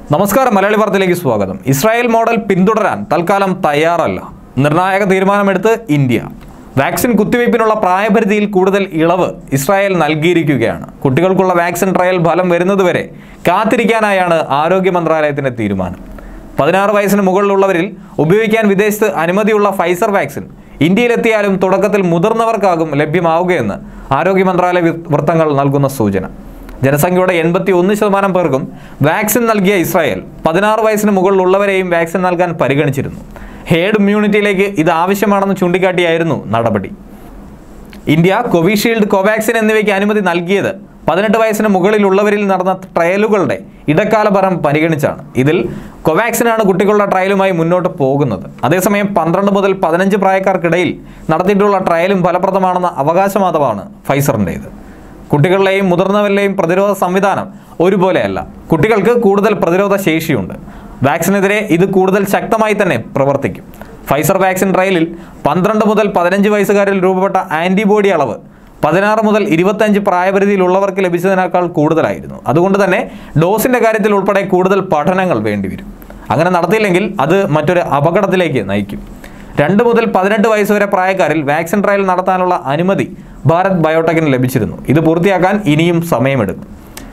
നമസ്കാരം മലയാളി വാർത്തയിലേക്ക് സ്വാഗതം ഇസ്രായേൽ മോഡൽ പിന്തുടരാൻ തൽക്കാലം തയ്യാറല്ല നിർണായക തീരുമാനമെടുത്ത് ഇന്ത്യ വാക്സിൻ കുത്തിവയ്പ്പിനുള്ള പ്രായപരിധിയിൽ കൂടുതൽ ഇളവ് ഇസ്രായേൽ നൽകിയിരിക്കുകയാണ് കുട്ടികൾക്കുള്ള വാക്സിൻ ട്രയൽ ഫലം വരുന്നതുവരെ കാത്തിരിക്കാനായാണ് ആരോഗ്യ മന്ത്രാലയത്തിന്റെ തീരുമാനം പതിനാറ് വയസ്സിന് മുകളിലുള്ളവരിൽ ഉപയോഗിക്കാൻ വിദേശത്ത് അനുമതിയുള്ള ഫൈസർ വാക്സിൻ ഇന്ത്യയിലെത്തിയാലും തുടക്കത്തിൽ മുതിർന്നവർക്കാകും ലഭ്യമാവുകയെന്ന് ആരോഗ്യ മന്ത്രാലയ വൃ- വൃത്തങ്ങൾ നൽകുന്ന സൂചന ജനസംഖ്യയുടെ എൺപത്തി ഒന്ന് ശതമാനം പേർക്കും വാക്സിൻ നൽകിയ ഇസ്രായേൽ പതിനാറ് വയസ്സിന് മുകളിലുള്ളവരെയും വാക്സിൻ നൽകാൻ പരിഗണിച്ചിരുന്നു ഹേഡ് ഇമ്മ്യൂണിറ്റിയിലേക്ക് ഇത് ആവശ്യമാണെന്ന് ചൂണ്ടിക്കാട്ടിയായിരുന്നു നടപടി ഇന്ത്യ കോവിഷീൽഡ് കോവാക്സിൻ എന്നിവയ്ക്ക് അനുമതി നൽകിയത് പതിനെട്ട് വയസ്സിന് മുകളിലുള്ളവരിൽ നടന്ന ട്രയലുകളുടെ ഇടക്കാല ഫലം പരിഗണിച്ചാണ് ഇതിൽ കോവാക്സിനാണ് കുട്ടികളുടെ ട്രയലുമായി മുന്നോട്ട് പോകുന്നത് അതേസമയം പന്ത്രണ്ട് മുതൽ പതിനഞ്ച് പ്രായക്കാർക്കിടയിൽ നടത്തിയിട്ടുള്ള ട്രയലും ഫലപ്രദമാണെന്ന അവകാശവാദമാണ് ഫൈസറിൻ്റേത് കുട്ടികളിലെയും മുതിർന്നവരിലെയും പ്രതിരോധ സംവിധാനം ഒരുപോലെയല്ല കുട്ടികൾക്ക് കൂടുതൽ പ്രതിരോധ ശേഷിയുണ്ട് വാക്സിനെതിരെ ഇത് കൂടുതൽ ശക്തമായി തന്നെ പ്രവർത്തിക്കും ഫൈസർ വാക്സിൻ ട്രയലിൽ പന്ത്രണ്ട് മുതൽ പതിനഞ്ച് വയസ്സുകാരിൽ രൂപപ്പെട്ട ആൻറ്റിബോഡി അളവ് പതിനാറ് മുതൽ ഇരുപത്തഞ്ച് പ്രായപരിധിയിലുള്ളവർക്ക് ലഭിച്ചതിനേക്കാൾ കൂടുതലായിരുന്നു അതുകൊണ്ട് തന്നെ ഡോസിൻ്റെ കാര്യത്തിൽ ഉൾപ്പെടെ കൂടുതൽ പഠനങ്ങൾ വേണ്ടിവരും അങ്ങനെ നടത്തിയില്ലെങ്കിൽ അത് മറ്റൊരു അപകടത്തിലേക്ക് നയിക്കും രണ്ട് മുതൽ പതിനെട്ട് വയസ്സ് വരെ പ്രായക്കാരിൽ വാക്സിൻ ട്രയൽ നടത്താനുള്ള അനുമതി ഭാരത് ബയോടെക്കിന് ലഭിച്ചിരുന്നു ഇത് പൂർത്തിയാക്കാൻ ഇനിയും സമയമെടുക്കും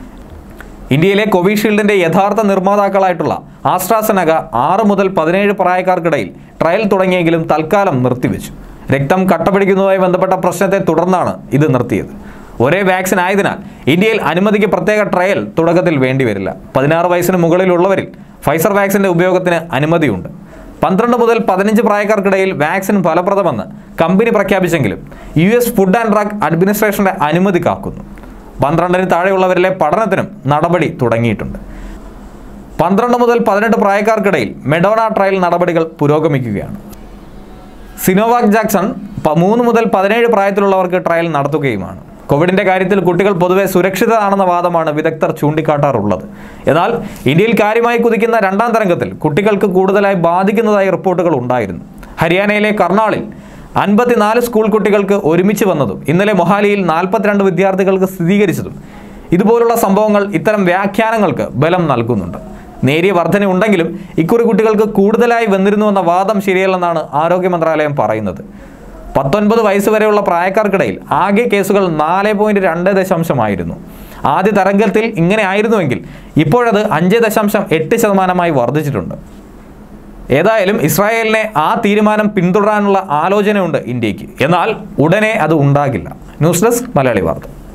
ഇന്ത്യയിലെ കോവിഷീൽഡിന്റെ യഥാർത്ഥ നിർമ്മാതാക്കളായിട്ടുള്ള ആസ്ട്രാസെനക ആറ് മുതൽ പതിനേഴ് പ്രായക്കാർക്കിടയിൽ ട്രയൽ തുടങ്ങിയെങ്കിലും തൽക്കാലം നിർത്തിവെച്ചു രക്തം കട്ടപിടിക്കുന്നതുമായി ബന്ധപ്പെട്ട പ്രശ്നത്തെ തുടർന്നാണ് ഇത് നിർത്തിയത് ഒരേ വാക്സിൻ ആയതിനാൽ ഇന്ത്യയിൽ അനുമതിക്ക് പ്രത്യേക ട്രയൽ തുടക്കത്തിൽ വേണ്ടിവരില്ല പതിനാറ് വയസ്സിന് മുകളിലുള്ളവരിൽ ഫൈസർ വാക്സിന്റെ ഉപയോഗത്തിന് അനുമതിയുണ്ട് പന്ത്രണ്ട് മുതൽ പതിനഞ്ച് പ്രായക്കാർക്കിടയിൽ വാക്സിൻ ഫലപ്രദമെന്ന് കമ്പനി പ്രഖ്യാപിച്ചെങ്കിലും U S food and drug അഡ്മിനിസ്ട്രേഷന്റെ അനുമതി കാക്കുന്നു പന്ത്രണ്ടിന് താഴെയുള്ളവരിലെ പഠനത്തിനും നടപടി തുടങ്ങിയിട്ടുണ്ട് പന്ത്രണ്ട് മുതൽ പതിനെട്ട് പ്രായക്കാർക്കിടയിൽ മെഡോണ ട്രയൽ നടപടികൾ പുരോഗമിക്കുകയാണ് സിനോവാക് ജാക്സൺ പ- മൂന്ന് മുതൽ പതിനേഴ് പ്രായത്തിലുള്ളവർക്ക് ട്രയൽ നടത്തുകയുമാണ് കോവിഡിന്റെ കാര്യത്തിൽ കുട്ടികൾ പൊതുവെ സുരക്ഷിതരാണെന്ന വാദമാണ് വിദഗ്ധർ ചൂണ്ടിക്കാട്ടാറുള്ളത് എന്നാൽ ഇന്ത്യയിൽ കാര്യമായി കുതിക്കുന്ന രണ്ടാം തരംഗത്തിൽ കുട്ടികൾക്ക് കൂടുതലായി ബാധിക്കുന്നതായി റിപ്പോർട്ടുകൾ ഉണ്ടായിരുന്നു ഹരിയാനയിലെ കർണാളിൽ അൻപത്തിനാല് സ്കൂൾ കുട്ടികൾക്ക് ഒരുമിച്ച് വന്നതും ഇന്നലെ മൊഹാലിയിൽ നാൽപ്പത്തിരണ്ട് വിദ്യാർത്ഥികൾക്ക് സ്ഥിരീകരിച്ചതും ഇതുപോലുള്ള സംഭവങ്ങൾ ഇത്തരം വ്യാഖ്യാനങ്ങൾക്ക് ബലം നൽകുന്നുണ്ട് നേരിയ വർധന ഉണ്ടെങ്കിലും ഇക്കുറി കുട്ടികൾക്ക് കൂടുതലായി വന്നിരുന്നുവെന്ന വാദം ശരിയല്ലെന്നാണ് ആരോഗ്യ മന്ത്രാലയം പറയുന്നത് പത്തൊൻപത് വയസ്സ് വരെയുള്ള പ്രായക്കാർക്കിടയിൽ ആകെ കേസുകൾ നാല് പോയിന്റ് രണ്ട് ദശാംശമായിരുന്നു ആദ്യ തരംഗത്തിൽ ഇങ്ങനെ ആയിരുന്നുവെങ്കിൽ ഇപ്പോഴത് അഞ്ച് ദശാംശം എട്ട് ശതമാനമായി വർദ്ധിച്ചിട്ടുണ്ട് ഏതായാലും ഇസ്രായേലിനെ ആ തീരുമാനം പിന്തുടരാനുള്ള ആലോചനയുണ്ട് ഇന്ത്യക്ക് എന്നാൽ ഉടനെ അത് ഉണ്ടാകില്ല ന്യൂസ് ഡെസ്ക് മലയാളി വാർത്ത